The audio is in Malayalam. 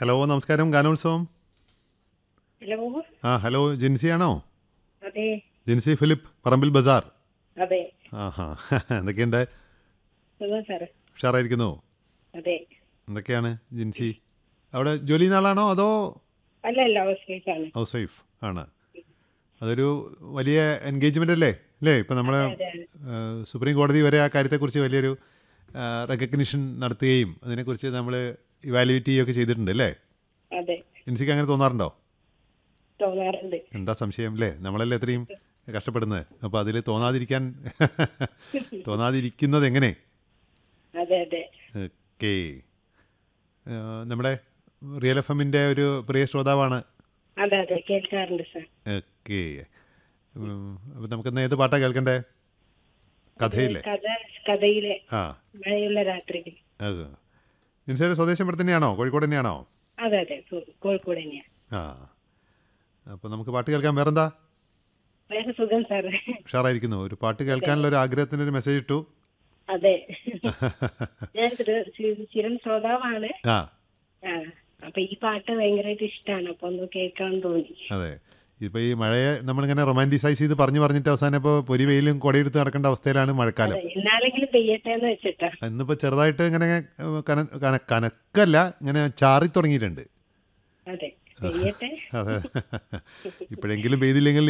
ഹലോ നമസ്കാരം ഗാനോത്സവം ഹലോ ആ ഹലോ ജിൻസിയാണോ അതെ ജിൻസി ഫിലിപ്പ് പറമ്പിൽ ബസാർ അതെ ആഹാ എന്തൊക്കെയുണ്ട് സുഖം സാറ് ഉഷാറായിരിക്കുന്നു അതെ എന്തൊക്കെയാണ് ജിൻസി അവിടെ ജോലി നാളാണോ അതോ അല്ല അല്ല ഹൗസ് വൈഫാണ് ഹൗസ് വൈഫ് ആണ് അതൊരു വലിയ എൻഗേജ്മെൻ്റ് അല്ലേ അല്ലേ ഇപ്പം നമ്മൾ അതെ സുപ്രീം കോടതി വരെ ആ കാര്യത്തെക്കുറിച്ച് വലിയൊരു റെക്കഗ്നിഷൻ നടത്തുകയും അതിനെക്കുറിച്ച് നമ്മൾ ഇവാലുവേറ്റ് ചെയ്യുകയൊക്കെ ചെയ്തിട്ടുണ്ട് അല്ലേ അതെ ജിൻസിക്ക് അങ്ങനെ തോന്നാറുണ്ടോ തോന്നാറുണ്ട് എന്താ സംശയം അല്ലേ നമ്മളല്ലേ എത്രയും കഷ്ടപ്പെടുന്നത് അപ്പോൾ അതിൽ തോന്നാതിരിക്കാൻ തോന്നാതിരിക്കുന്നത് എങ്ങനെ അതെ അതെ ഓക്കെ നമ്മുടെ റിയൽ എഫ് എമ്മിൻ്റെ ഒരു പ്രിയ ശ്രോതാവാണ് അതെ അതെ കേൾക്കാറുണ്ട് സാർ ഓക്കെ അപ്പോൾ നമുക്കിന്ന് ഏത് പാട്ടാണ് കേൾക്കണ്ടേ കഥയില്ലേ കഥ കഥയിലെ ആ മഴയുള്ള രാത്രിയിൽ അത് ജിൻസയുടെ സ്വദേശം ഇവിടെ തന്നെയാണോ കോഴിക്കോട് തന്നെയാണോ അതെ അതെ കോ- കോഴിക്കോട് തന്നെയാ ആ അപ്പോൾ നമുക്ക് പാട്ട് കേൾക്കാം വേറെന്താ വേറെ സുഖം സാറ് ഉഷാറായിരിക്കുന്നു ഒരു പാട്ട് കേൾക്കാനുള്ള ഒരു ആഗ്രഹത്തിൻ്റെ ഒരു മെസ്സേജ് ഇട്ടു അതെ ഞാൻ സ്ഥിര- സ്ഥി- സ്ഥിരം ശ്രോതാവാണ് ആ ആ അപ്പൊ ഈ പാട്ട് ഭയങ്കരമായിട്ട് ഇഷ്ടമാണ് അപ്പൊ ഒന്ന് കേൾക്കാൻ തോന്നി അതെ ഇപ്പോൾ ഈ മഴയെ നമ്മളിങ്ങനെ റൊമാൻറ്റിസൈസ് ചെയ്ത് പറഞ്ഞു പറഞ്ഞിട്ട് അവസാനം ഇപ്പോൾ പൊരി വെയിലും കൊടയെടുത്ത് നടക്കേണ്ട അവസ്ഥയിലാണ് മഴക്കാലം അതെ എന്നാലെങ്കിലും പെയ്യട്ടെ എന്ന് വെച്ചിട്ടാ ഇന്നിപ്പോൾ ചെറുതായിട്ട് ഇങ്ങനെ ഏഹ്, കന കന- കനക്കല്ല ഇങ്ങനെ ചാറി തുടങ്ങിയിട്ടുണ്ട് അതെ പെയ്യട്ടെ അതെ ഇപ്പോഴെങ്കിലും പെയ്തില്ലെങ്കിൽ